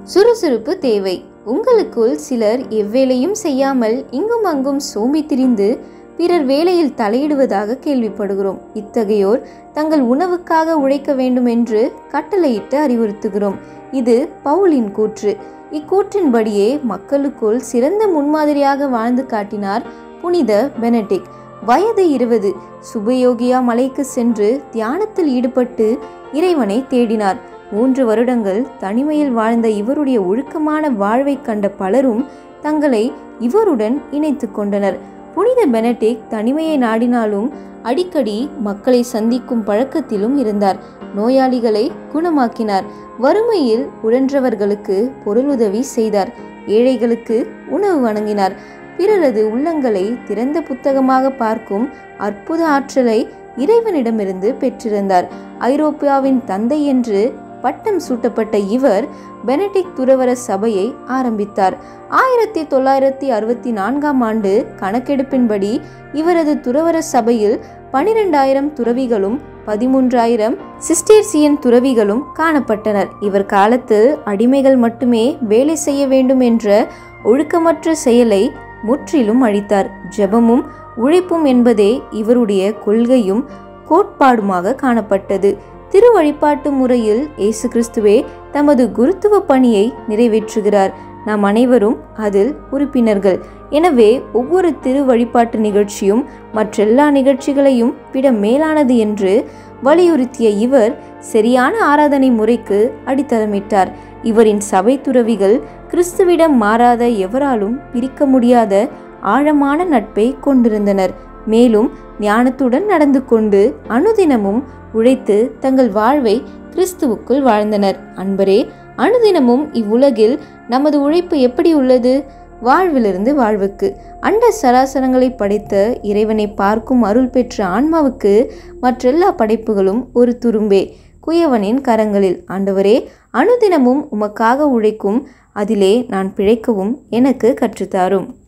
சுறுசுறுப்பு தேவை உங்களுக்குள் சிலர் எவ்வேலையும் செய்யாமல் இங்கும் அங்கும் சோம்பி திரிந்து பிறர் வேலையில் தலையிடுவதாக கேள்விப்படுகிறோம் இத்தகையோர் தங்கள் உணவுக்காக உழைக்க வேண்டும் என்று கட்டளையிட்டு அறிவுறுத்துகிறோம் இது பவுலின் கூற்று இக்கூற்றின்படியே மக்களுக்குள் சிறந்த முன்மாதிரியாக வாழ்ந்து காட்டினார் புனித பெனடிக் வயது இருபது சுபயோகியா மலைக்கு சென்று தியானத்தில் ஈடுபட்டு இறைவனை தேடினார் மூன்று வருடங்கள் தனிமையில் வாழ்ந்த இவருடைய ஒழுக்கமான வாழ்வைக் கண்ட பலரும் தங்களை இவருடன் இணைத்து கொண்டனர் புனித பெனடிக் தனிமையை நாடினாலும் அடிக்கடி மக்களை சந்திக்கும் பழக்கத்திலும் இருந்தார் நோயாளிகளை குணமாக்கினார் வறுமையில் உழன்றவர்களுக்கு பொருளுதவி செய்தார் ஏழைகளுக்கு உணவு வழங்கினார் பிறரது உள்ளங்களை திறந்த புத்தகமாக பார்க்கும் அற்புத ஆற்றலை இறைவனிடமிருந்து பெற்றிருந்தார் ஐரோப்பியாவின் தந்தை என்று பட்டம் சூட்டப்பட்ட இவர் பெனடிக் துறவர சபையை ஆரம்பித்தார் ஆயிரத்தி தொள்ளாயிரத்தி அறுபத்தி நான்காம் ஆண்டு கணக்கெடுப்பின்படி இவரது துறவர சபையில் பனிரெண்டாயிரம் துறவிகளும் பதிமூன்றாயிரம் சிஸ்டேர்சியன் துறவிகளும் காணப்பட்டனர் இவர் காலத்தில் அடிமைகள் மட்டுமே வேலை செய்ய வேண்டும் என்ற ஒழுக்கமற்ற செயலை முற்றிலும் அழித்தார் ஜெபமும் உழைப்பும் என்பதே இவருடைய கொள்கையும் கோட்பாடுமாக காணப்பட்டது திருவழிபாட்டு முறையில் இயேசு கிறிஸ்துவே தமது குருத்துவ பணியை நிறைவேற்றுகிறார் நாம் அனைவரும் அதில் உறுப்பினர்கள் எனவே ஒவ்வொரு திரு வழிபாட்டு நிகழ்ச்சியும் மற்றெல்லா நிகழ்ச்சிகளையும் விட மேலானது என்று வலியுறுத்திய இவர் சரியான ஆராதனை முறைக்கு அடித்தளமிட்டார் இவரின் சபை துறவிகள் கிறிஸ்துவிடம் மாறாத எவராலும் பிரிக்க முடியாத ஆழமான நட்பை கொண்டிருந்தனர் மேலும் ஞானத்துடன் நடந்து கொண்டு அனுதினமும் உழைத்து தங்கள் வாழ்வை கிறிஸ்துவுக்குள் வாழ்ந்தனர் அன்பரே அனுதினமும் இவ்வுலகில் நமது உழைப்பு எப்படி உள்ளது வாழ்விலிருந்து வாழ்வுக்கு அண்ட சராசரங்களை படைத்த இறைவனை பார்க்கும் அருள் பெற்ற ஆன்மாவுக்கு மற்றெல்லா படைப்புகளும் ஒரு துரும்பே குயவனின் கரங்களில் ஆண்டவரே அனுதினமும் உமக்காக உழைக்கும் அதிலே நான் பிழைக்கவும் எனக்கு கற்றுத்தாரும்